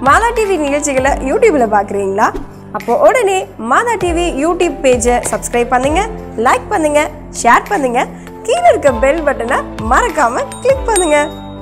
மாதா டிவி நிகழ்ச்சிகளை யூடியூப்ல பார்க்குறீங்களா அப்போ உடனே மாதா டிவி யூடியூப் பேஜை சப்ஸ்கிரைப் பண்ணுங்க லைக் பண்ணுங்க ஷேர் பண்ணுங்க கீழே இருக்க பெல் பட்டனை மறக்காம கிளிக் பண்ணுங்க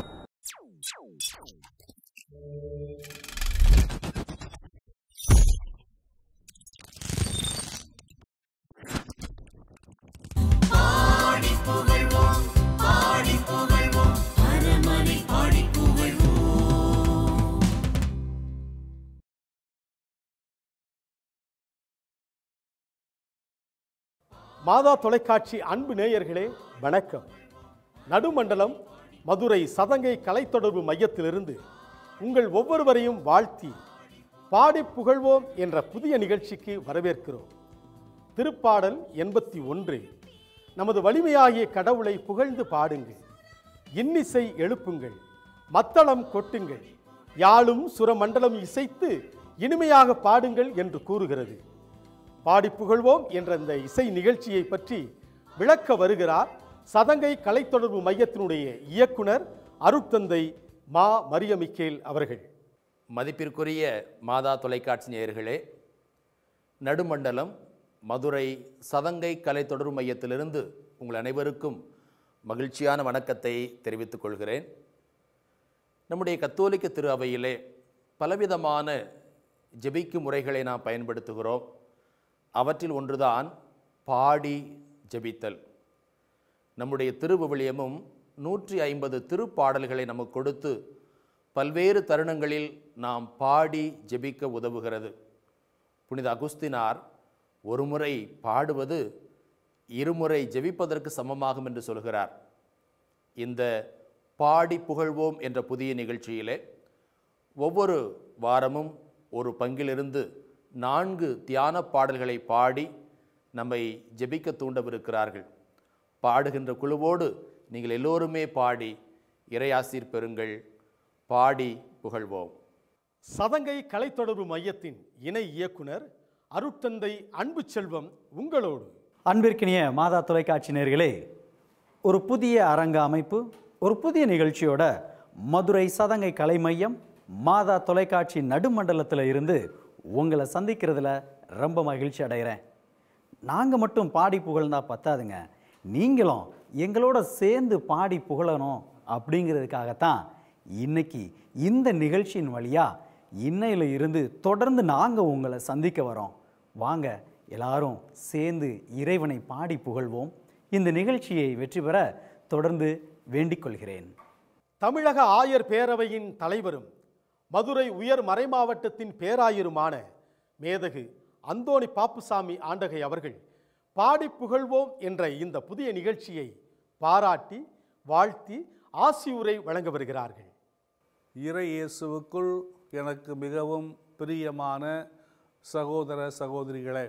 மாதா தொலைக்காட்சி அன்பு நேயர்களே வணக்கம் நடுமண்டலம் மதுரை சதங்கை கலைத்தொடர்பு மையத்திலிருந்து உங்கள் ஒவ்வொருவரையும் வாழ்த்தி பாடி புகழ்வோம் என்ற புதிய நிகழ்ச்சிக்கு வரவேற்கிறோம் திருப்பாடல் எண்பத்தி ஒன்று நமது வலிமையாகிய கடவுளை புகழ்ந்து பாடுங்கள் இன்னிசை எழுப்புங்கள் மத்தளம் கொட்டுங்கள் யாழும் சுரமண்டலம் இசைத்து இனிமையாக பாடுங்கள் என்று கூறுகிறது பாடி புகழ்வோம் என்ற இந்த இசை நிகழ்ச்சியை பற்றி விளக்க வருகிறார் சதங்கை கலைத்தொடர்பு மையத்தினுடைய இயக்குனர் அருட்தந்தை மா மரியமிக்கேல் அவர்கள் மதிப்பிற்குரிய மாதா தொலைக்காட்சி நேயர்களே நடுமண்டலம் மதுரை சதங்கை கலை தொடர்பு மையத்திலிருந்து உங்கள் அனைவருக்கும் மகிழ்ச்சியான வணக்கத்தை தெரிவித்துக் கொள்கிறேன் நம்முடைய கத்தோலிக்க திரு அவையிலே பலவிதமான ஜெபிக்கும் முறைகளை நாம் பயன்படுத்துகிறோம் அவற்றில் ஒன்றுதான் பாடி ஜெபித்தல் நம்முடைய திருவிவிலியமும் நூற்றி ஐம்பது திருப்பாடல்களை நமக்கு கொடுத்து பல்வேறு தருணங்களில் நாம் பாடி ஜெபிக்க உதவுகிறது புனித அகுஸ்தினார் ஒருமுறை பாடுவது இருமுறை ஜெபிப்பதற்கு சமமாகும் என்று சொல்கிறார் இந்த பாடி புகழ்வோம் என்ற புதிய நிகழ்ச்சியிலே ஒவ்வொரு வாரமும் ஒரு பங்கிலிருந்து நான்கு தியான பாடல்களை பாடி நம்மை ஜெபிக்க தூண்டவிருக்கிறார்கள் பாடுகின்ற குழுவோடு நீங்கள் எல்லோருமே பாடி இறையாசீர் பெறுங்கள் பாடி புகழ்வோம் சதங்கை கலைத்தொடர்பு மையத்தின் இணை இயக்குனர் அருட்தந்தை அன்பு செல்வம் உங்களோடு அன்பிற்கினிய மாதா தொலைக்காட்சி நேர்களே ஒரு புதிய அரங்க அமைப்பு ஒரு புதிய நிகழ்ச்சியோட மதுரை சதங்கை கலை மையம் மாதா தொலைக்காட்சி நடுமண்டலத்தில் இருந்து உங்களை சந்திக்கிறதுல ரொம்ப மகிழ்ச்சி அடைகிறேன் நாங்கள் மட்டும் பாடி புகழ்ந்தா பத்தாதுங்க நீங்களும் எங்களோட சேர்ந்து பாடி புகழணும் அப்படிங்கிறதுக்காகத்தான் இன்னைக்கு இந்த நிகழ்ச்சியின் வழியாக இன்னையில இருந்து தொடர்ந்து நாங்கள் உங்களை சந்திக்க வரோம் வாங்க எல்லாரும் சேர்ந்து இறைவனை பாடி புகழ்வோம் இந்த நிகழ்ச்சியை வெற்றி பெற தொடர்ந்து வேண்டிக் கொள்கிறேன் தமிழக ஆயர் பேரவையின் தலைவரும் மதுரை உயர் மறைமாவட்டத்தின் பேராயருமான மேதகு அந்தோணி பாப்புசாமி ஆண்டகை அவர்கள் பாடி புகழ்வோம் என்ற இந்த புதிய நிகழ்ச்சியை பாராட்டி வாழ்த்தி ஆசியுரை வழங்க வருகிறார்கள் இறை இயேசுவுக்குள் எனக்கு மிகவும் பிரியமான சகோதர சகோதரிகளே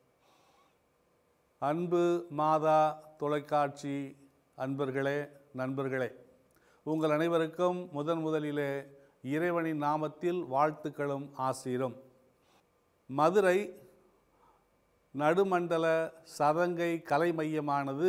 அன்பு மாதா தொலைக்காட்சி அன்பர்களே நண்பர்களே உங்கள் அனைவருக்கும் முதன் முதலிலே இறைவனின் நாமத்தில் வாழ்த்துக்களும் ஆசீரும் மதுரை நடுமண்டல சதங்கை கலை மையமானது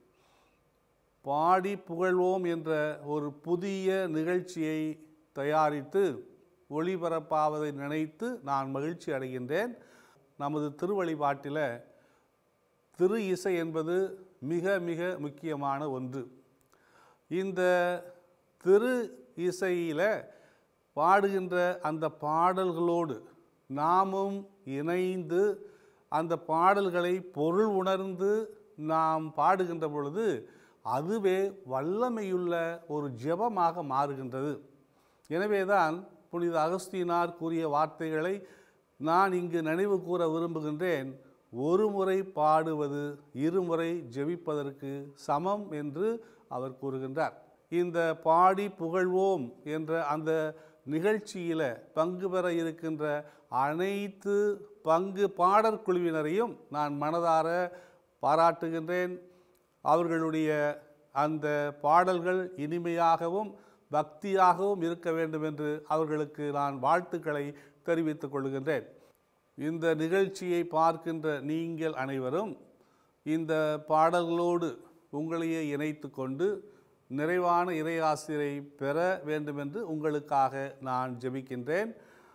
பாடி புகழ்வோம் என்ற ஒரு புதிய நிகழ்ச்சியை தயாரித்து ஒளிபரப்பாவதை நினைத்து நான் மகிழ்ச்சி அடைகின்றேன் நமது திருவழிபாட்டில் திரு இசை என்பது மிக மிக முக்கியமான ஒன்று இந்த திரு இசையில் பாடுகின்ற அந்த பாடல்களோடு நாமும் இணைந்து அந்த பாடல்களை பொருள் உணர்ந்து நாம் பாடுகின்ற பொழுது அதுவே வல்லமையுள்ள ஒரு ஜெபமாக மாறுகின்றது எனவேதான் புனித அகஸ்தீனார் கூறிய வார்த்தைகளை நான் இங்கு நினைவு கூற விரும்புகின்றேன் ஒரு முறை பாடுவது இருமுறை ஜெபிப்பதற்கு சமம் என்று அவர் கூறுகின்றார் இந்த பாடி புகழ்வோம் என்ற அந்த நிகழ்ச்சியில் பங்கு பெற இருக்கின்ற அனைத்து பங்கு பாடற் குழுவினரையும் நான் மனதார பாராட்டுகின்றேன் அவர்களுடைய அந்த பாடல்கள் இனிமையாகவும் பக்தியாகவும் இருக்க வேண்டும் என்று அவர்களுக்கு நான் வாழ்த்துக்களை தெரிவித்துக் கொள்கின்றேன் இந்த நிகழ்ச்சியை பார்க்கின்ற நீங்கள் அனைவரும் இந்த பாடல்களோடு உங்களையே இணைத்து கொண்டு நிறைவான இறையாசிரை பெற வேண்டுமென்று உங்களுக்காக நான் ஜெபிக்கின்றேன்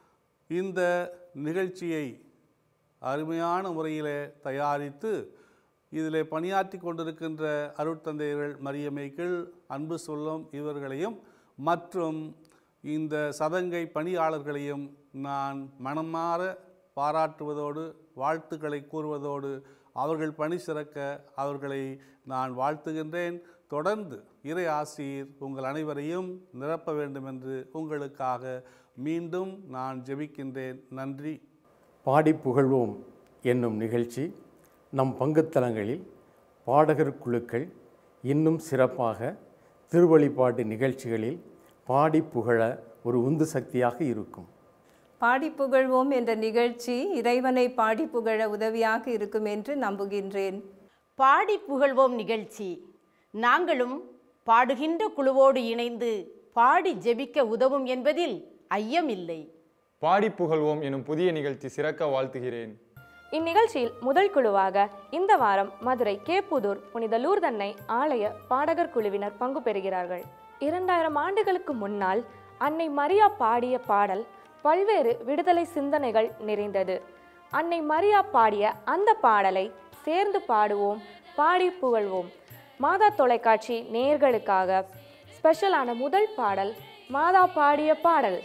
இந்த நிகழ்ச்சியை அருமையான முறையிலே தயாரித்து இதிலே பணியாற்றி கொண்டிருக்கின்ற அருட்தந்தையர்கள் மரியமைகள் அன்பு சொல்லும் இவர்களையும் மற்றும் இந்த சதங்கை பணியாளர்களையும் நான் மனமாற பாராட்டுவதோடு வாழ்த்துக்களை கூறுவதோடு அவர்கள் பணி சிறக்க அவர்களை நான் வாழ்த்துகின்றேன் தொடர்ந்து இறை ஆசீர் உங்கள் அனைவரையும் நிரப்ப வேண்டும் என்று உங்களுக்காக மீண்டும் நான் ஜெபிக்கின்றேன் நன்றி பாடி புகழ்வோம் என்னும் நிகழ்ச்சி நம் பங்குத்தலங்களில் பாடகர் குழுக்கள் இன்னும் சிறப்பாக திருவழிபாட்டு நிகழ்ச்சிகளில் பாடி புகழ ஒரு உந்து சக்தியாக இருக்கும் பாடி புகழ்வோம் என்ற நிகழ்ச்சி இறைவனை பாடி புகழ உதவியாக இருக்கும் என்று நம்புகின்றேன் பாடி புகழ்வோம் நிகழ்ச்சி நாங்களும் பாடுகின்ற குழுவோடு இணைந்து பாடி ஜெபிக்க உதவும் என்பதில் ஐயமில்லை பாடி புகழ்வோம் எனும் புதிய நிகழ்ச்சி சிறக்க வாழ்த்துகிறேன் இந்நிகழ்ச்சியில் முதல் குழுவாக இந்த வாரம் மதுரை கேப்புதூர் புனித லூர்தன்னை ஆலய பாடகர் குழுவினர் பங்கு பெறுகிறார்கள் இரண்டாயிரம் ஆண்டுகளுக்கு முன்னால் அன்னை மரியா பாடிய பாடல் பல்வேறு விடுதலை சிந்தனைகள் நிறைந்தது அன்னை மரியா பாடிய அந்த பாடலை சேர்ந்து பாடுவோம் பாடி புகழ்வோம் மாதா தொலைக்காட்சி நேயர்களுக்காக ஸ்பெஷலான முதல் பாடல் மாதா பாடிய பாடல்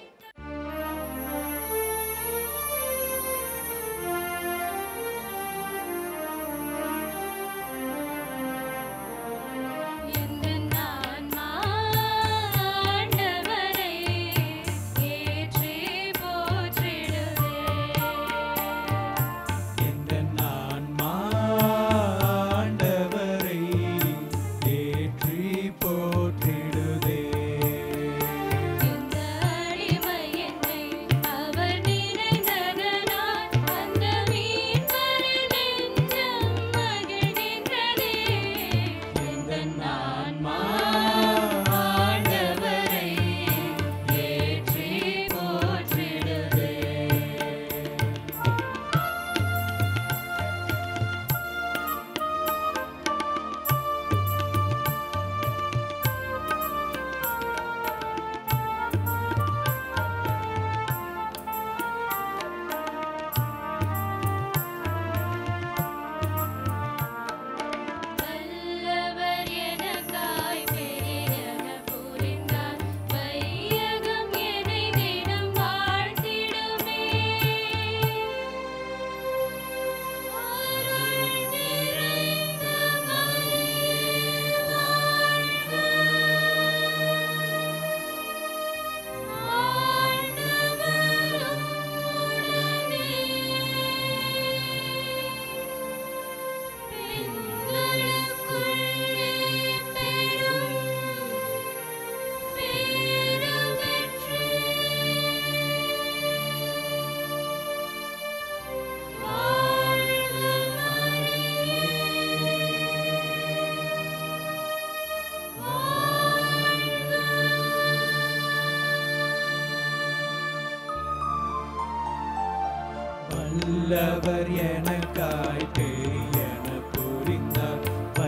வல்லவர் எனக்காய் பெரியன புரிந்தார்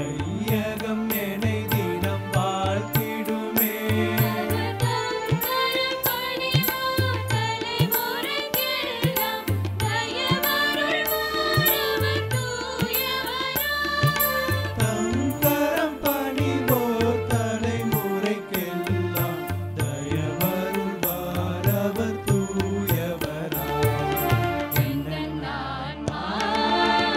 வையகம் என்னை தினம் வாழ்த்திடுமே தம் கரம் பணிவோர் தலைமுறைக்கெல்லாம் தயவருள்வார் அவர் தூயவரா நான்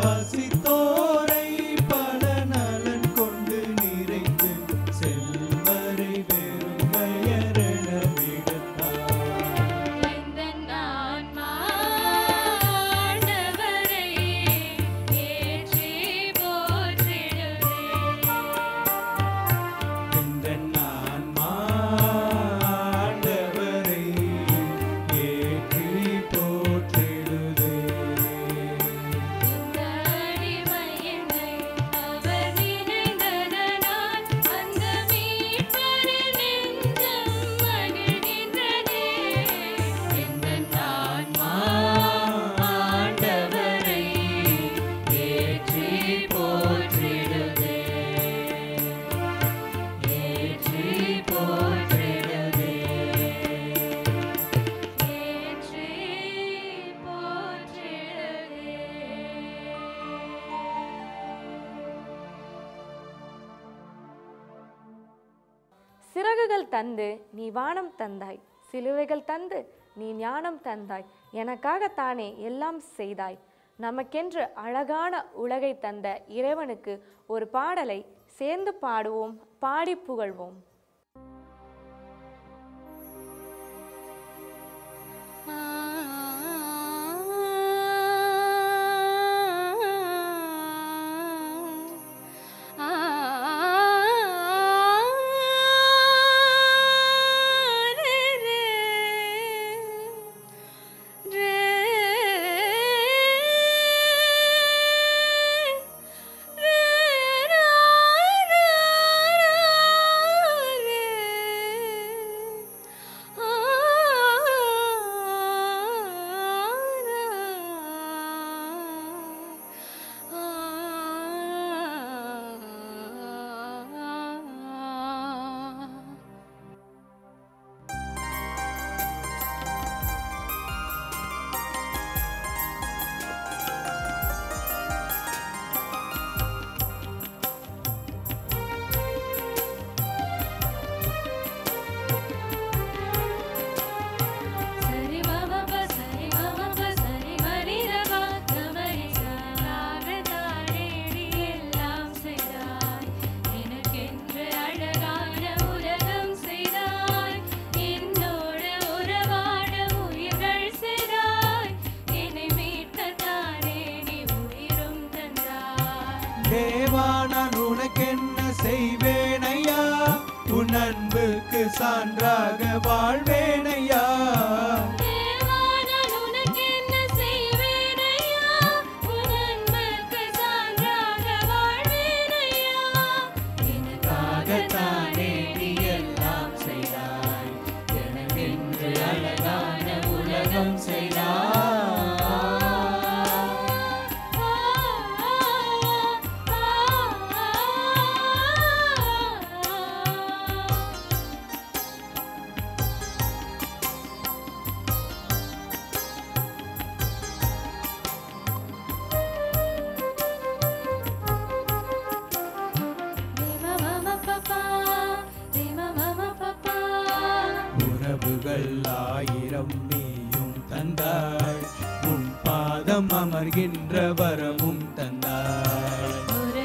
பசித்தோரை பல நலன் கொண்டு நிறைந்து செல்வரை வெறும் பெயரென விடுத்தார் இந்த ஆன்மா ஆண்டவரை ஏற்றி போற்றிடுதே ஆண்டவரை ஏற்றி போற்றிடுதே ஏற்றி போற்றிடுதே சிறகுகள் தந்து நீ வானம் தந்தாய் சிலுவைகள் தந்து நீ ஞானம் தந்தாய் எனக்காகத்தானே எல்லாம் செய்தாய் நமக்கென்று அழகான உலகை தந்த இறைவனுக்கு ஒரு பாடலை சேர்ந்து பாடுவோம் பாடி புகழ்வோம் தேவா நான் உனக்கென்ன செய்வேனையா உன் அன்புக்கு சான்றாக வாழ்வேனையா எனக்காகத்தானே நீ எல்லாம் செய்தாய் எனக்கென்று அழகான உலகம் செய்தாய் உறவுகள் ஆயிரம் நீயும் தந்தாய் உன் பாதம் அமர்கின்ற வரமும் தந்தாய்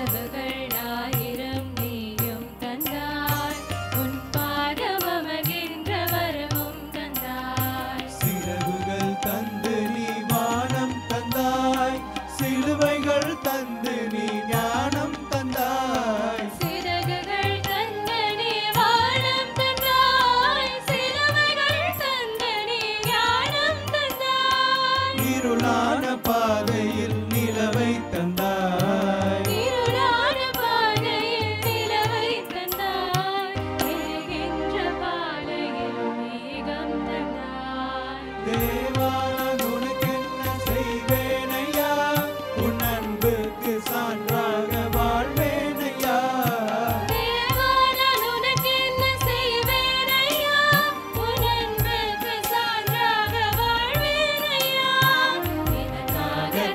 சிறகுகள் தந்து நீ வானம் தந்தாய் சிலுவைகள் தந்து நீ ஞானம் தந்தாய் இருளான பாதையில் நிலவை தந்தாய் தேவா நான் உனக்கென்ன செய்வேனையா உன் அன்புக்கு சான்றாக வாழ்வேனையா எனக்காக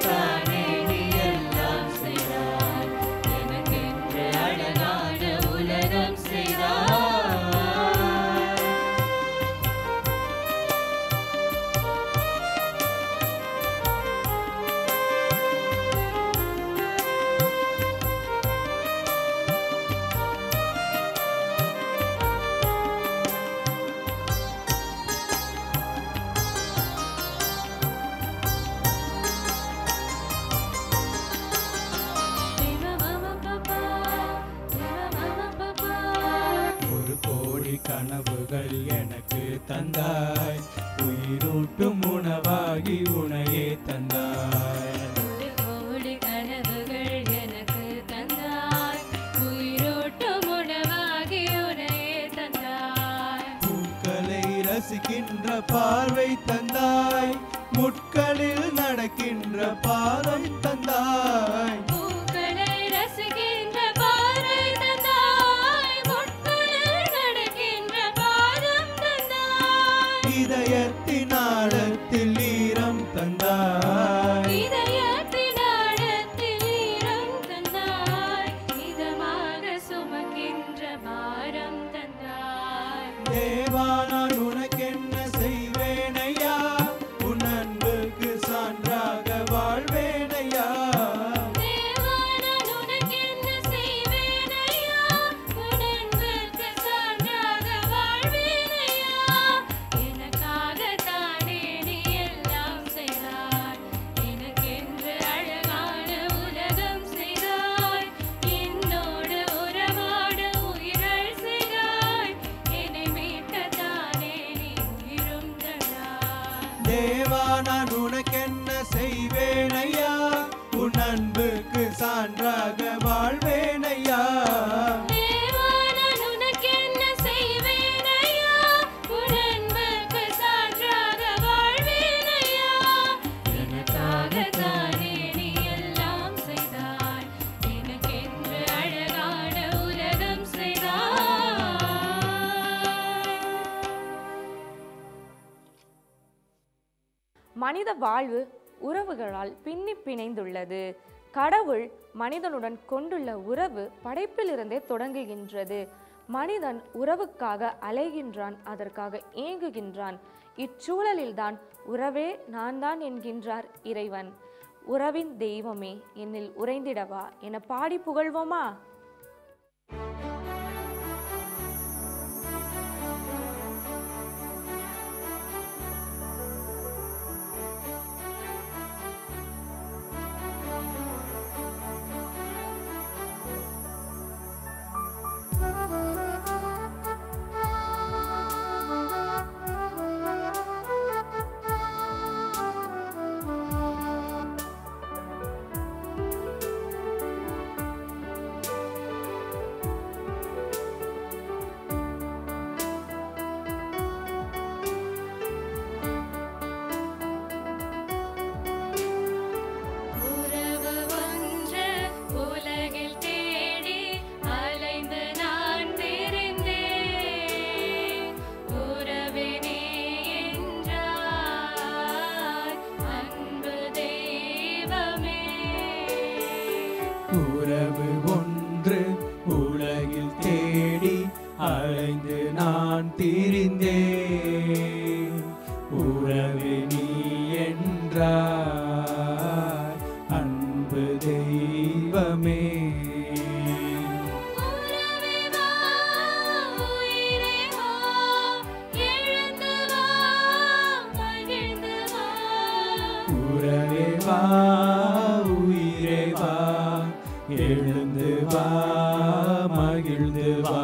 பார்வை தந்தாய் முட்களில் நடக்கின்ற பாதம் தந்தாய் பூக்களை ரசிக்கின்ற பார்வை தந்தாய் முட்களில் நடக்கின்ற பாதம் தந்தாய் இதயத்தின் ஆழத்தில் ஈரம் தந்தாய் இதயத்தின் ஆழத்தில் ஈரம் தந்தாய் இதமாக சுமக்கின்ற பாரம் தந்தாய் தேவா நான் உனக்கென்ன செய்வேனையா உன் அன்புக்கு சான்றாக வாழ்வேனையா தேவா நான் உனக்கென்ன செய்வேனையா உன் அன்பிற்கு சான்றாக வாழ்வேனையா எனக்காகத்தானே நீ எல்லாம் செய்தாய் எனக்கென்று அழகான உலகம் செய்தாய் என்னோடு உறவாட உயிரல் செய்தாய் என்னை மீட்கத்தானே நீ உயிரும் தந்தாய் தேவா நான் உனக்கென்ன செய்வேனையா உன் அன்புக்கு சான்றாக வாழ்வேனையா தேவா நான் உனக்கென்ன செய்வேனையா உன் அன்புக்கு சான்றாக வாழ்வேனையா எனக்காகத்தானே நீ எல்லாம் செய்தாய் எனக்கென்று அழகான உலகம் செய்தாய் மனித வாழ்வு உறவுகளால் பின்னி பிணைந்துள்ளது கடவுள் மனிதனுடன் கொண்டுள்ள உறவு படைப்பிலிருந்தே தொடங்குகின்றது மனிதன் உறவுக்காக அலைகின்றான் அதற்காக ஏங்குகின்றான் இச்சூழலில்தான் உறவே நான் தான் என்கின்றார் இறைவன் உறவின் தெய்வமே என்னில் உறைந்திடவா என பாடி புகழ்வோமா உறவு ஒன்று உலகில் தேடி அலைந்து நான் தெரிந்தேன் உறவே நீ என்றாய் அன்பு தெய்வமே உறவு ஒன்று உலகில் தேடி அலைந்து நான் திரிந்தேன் உறவு நீ என்றாய் அன்பு தெய்வமே உறவே வா உயிரே வா எழுந்து வா மகிழ்ந்து வா உறவே வா உயிரே வா எழுந்து வா மகிழ்ந்து வா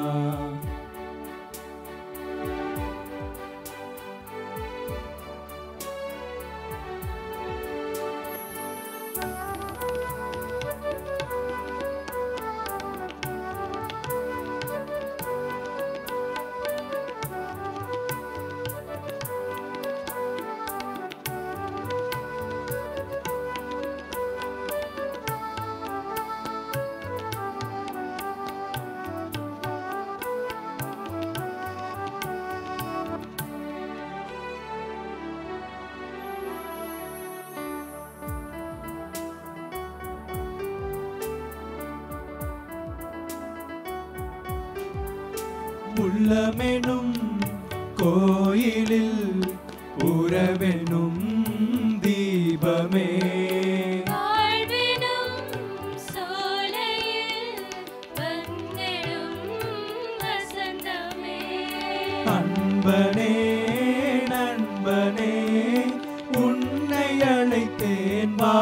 உள்ளமெனும் கோயிலில் உறவெனும் தீபமே வாழ்வினும் சோலையில் வந்திடும் வசந்தமே அன்பனே நண்பனே உன்னை அழைத்தேன் வா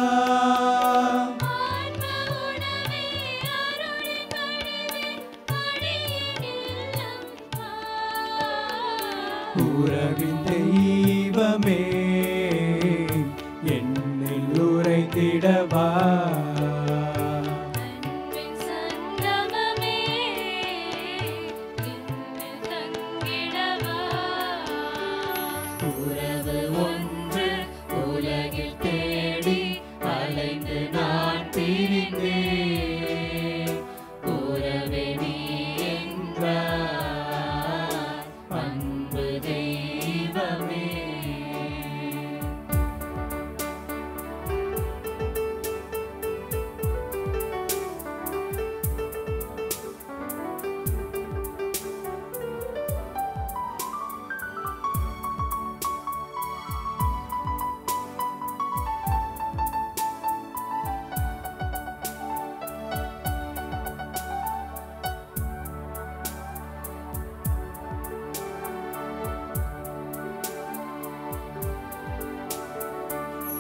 ஆன்ம உணவே அருளின் வடிவே அடியேன் இல்லம் வா உறவின் தெய்வமே என்னில் உரைத்திடவா அன்பின் சங்கமமே என்னில் தங்கிடவா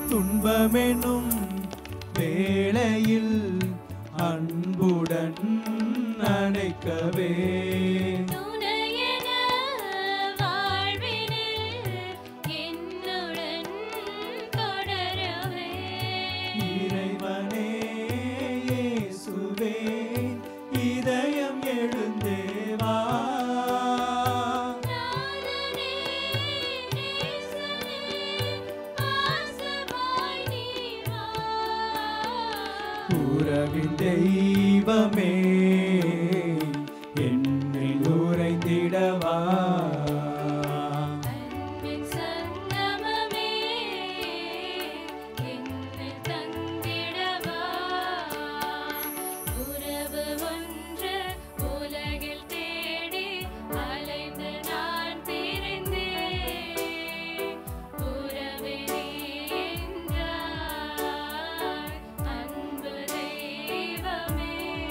துன்பமெனும் வேளையில் அன்புடன் அணைக்கவே துணையென வாழ்வினில் என்னுடன் தொடரவே இறைவனே இயேசுவே இதயம் எழுந்தே வா நாதனே நேசனே பாசமாய் நீ வா உறவின் தெய்வமே என்னில் உறைந்திடவா அன்பின் சங்கமமே என்னில் தங்கிடவா உறவு ஒன்று உலகில் தேடி அலைந்து நான் திரிந்தேன் உறவே நீ என்றாய் அன்பு தெய்வமே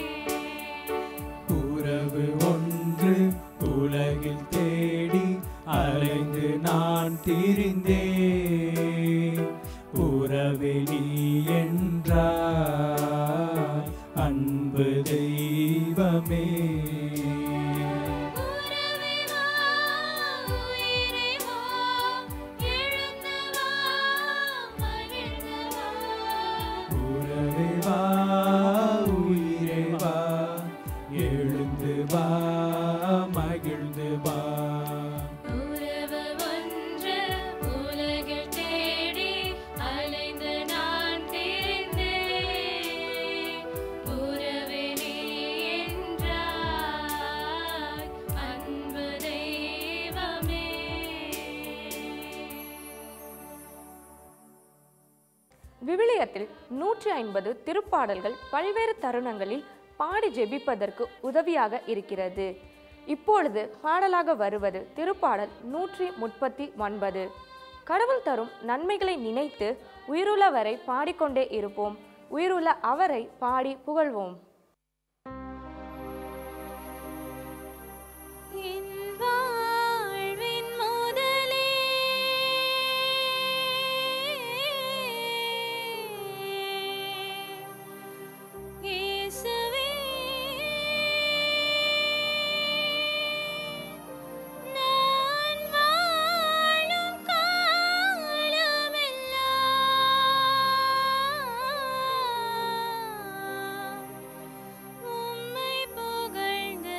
உறவு ஒன்று உலகில் தேடி அலைந்து நான் திரிந்தேன் உறவே நீ என்றாய் அன்பு தெய்வமே உறவே வா உயிரே வா எழுந்து வா மகிழ்ந்து வா உறவே வா உயிரே வா எழுந்து வா மகிழ்ந்து வா உறவு ஒன்று உலகில் தேடி அலைந்து நான் திரிந்தேன் உறவே நீ என்றாய் அன்பு தெய்வமே விவிலியத்தில் நூற்றி ஐம்பது திருப்பாடல்கள் பல்வேறு தருணங்களில் பாடி ஜெபிப்பதற்கு உதவியாக இருக்கிறது இப்பொழுது பாடலாக வருவது திருப்பாடல் நூற்றி முப்பத்தி ஒன்பது கடவுள் தரும் நன்மைகளை நினைத்து உயிருள்ளவரை பாடிக்கொண்டே இருப்போம் உயிருள்ள அவரை பாடி புகழ்வோம் என் வாழ்வின் முதலே இயேசுவே நான் வாழும் காலமெல்லாம் உம்மை புகழ்ந்து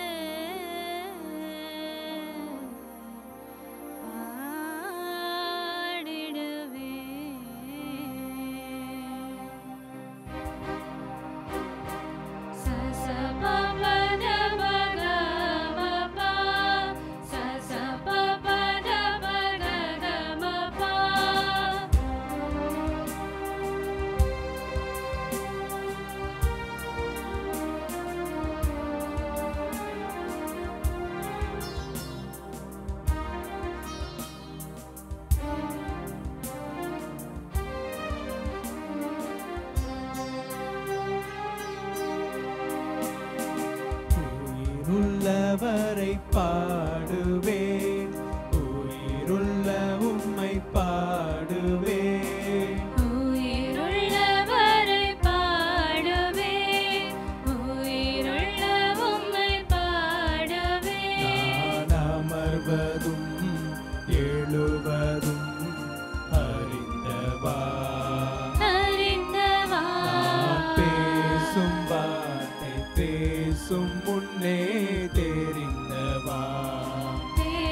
உயிருள்ளவரை பாடுவேன் உயிருள்ள உம்மை பாடுவேன் உயிருள்ளவரை பாடுவே உயிருள்ள உம்மை பாடுவே நான் அமர்வதும் எழுவதும் அறிந்தவா அறிந்தவா நான் பேசும் வார்த்தை பேசும் முன்னே தெரிந்தவா தே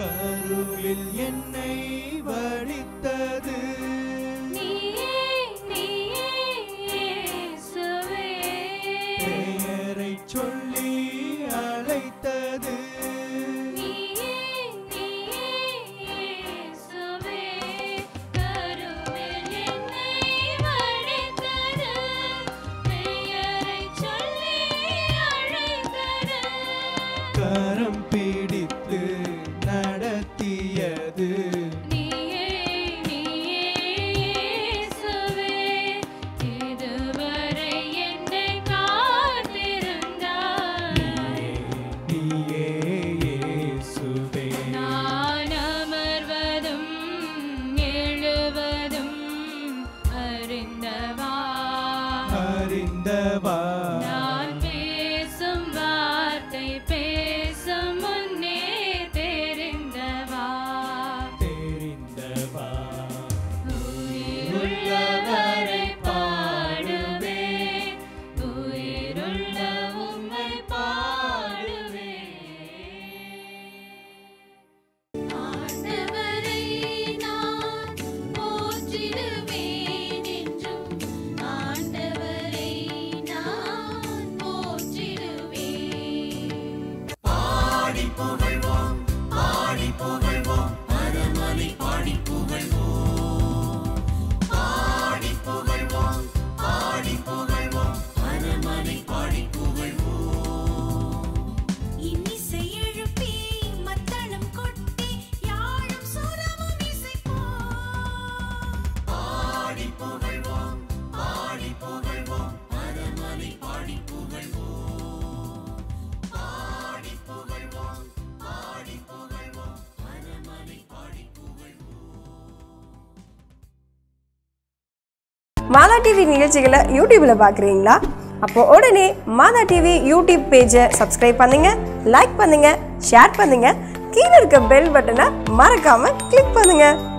கருவில் என்னை வடித்தது நீயே நீயே இயேசுவே பெயரை சொல்லி அழைத்தது நீயே நீயே இயேசுவே கருவில் என்னை வடித்தது பெயரைச் சொல்லி அழைத்தது கரம் பிடித்து நடத்தியது நீயே நீயே இயேசுவே இதுவரை என்னை காத்திருந்தாய் நீயே இயேசுவே நான் அமர்வதும் எழுவதும் அறிந்தவா அறிந்தவா நான் பேசும் வார்த்தை பேசும் முன்னே தெரிந்தவா தெரிந்தவா உயிருள்ளவரை பாடுவேன் உயிருள்ள உம்மை பாடுவேன் ஆண்டவரை நான் போற்றிடுவேன் என்றும் ஆண்டவரை நான் போற்றிடுவேன் பாடி புகழ்வோம் பாடி புகழ்வோம் பரமனை பாடி புகழ்வோம் பாடி புகழ்வோம் பாடி புகழ்வோம் பரமனை பாடி புகழ்வோம் இன்னிசை எழுப்பி மத்தளம் கொட்டி யாழும் சுரமும் இசைப்போம் பாடி புகழ்வோம் பாடி புகழ்வோம் பரமனை பாடி புகழ்வோம் பாடி புகழ்வோம் பாடி புகழ்வோம் பரமனை பாடி புகழ்வோம் மாதா டிவி நிகழ்ச்சிகளை யூடியூப்ல பார்க்குறீங்களா அப்போ உடனே மாதா டிவி யூடியூப் பேஜை சப்ஸ்கிரைப் பண்ணுங்க லைக் பண்ணுங்க ஷேர் பண்ணுங்க கீழே இருக்க பெல் பட்டனை மறக்காம கிளிக் பண்ணுங்க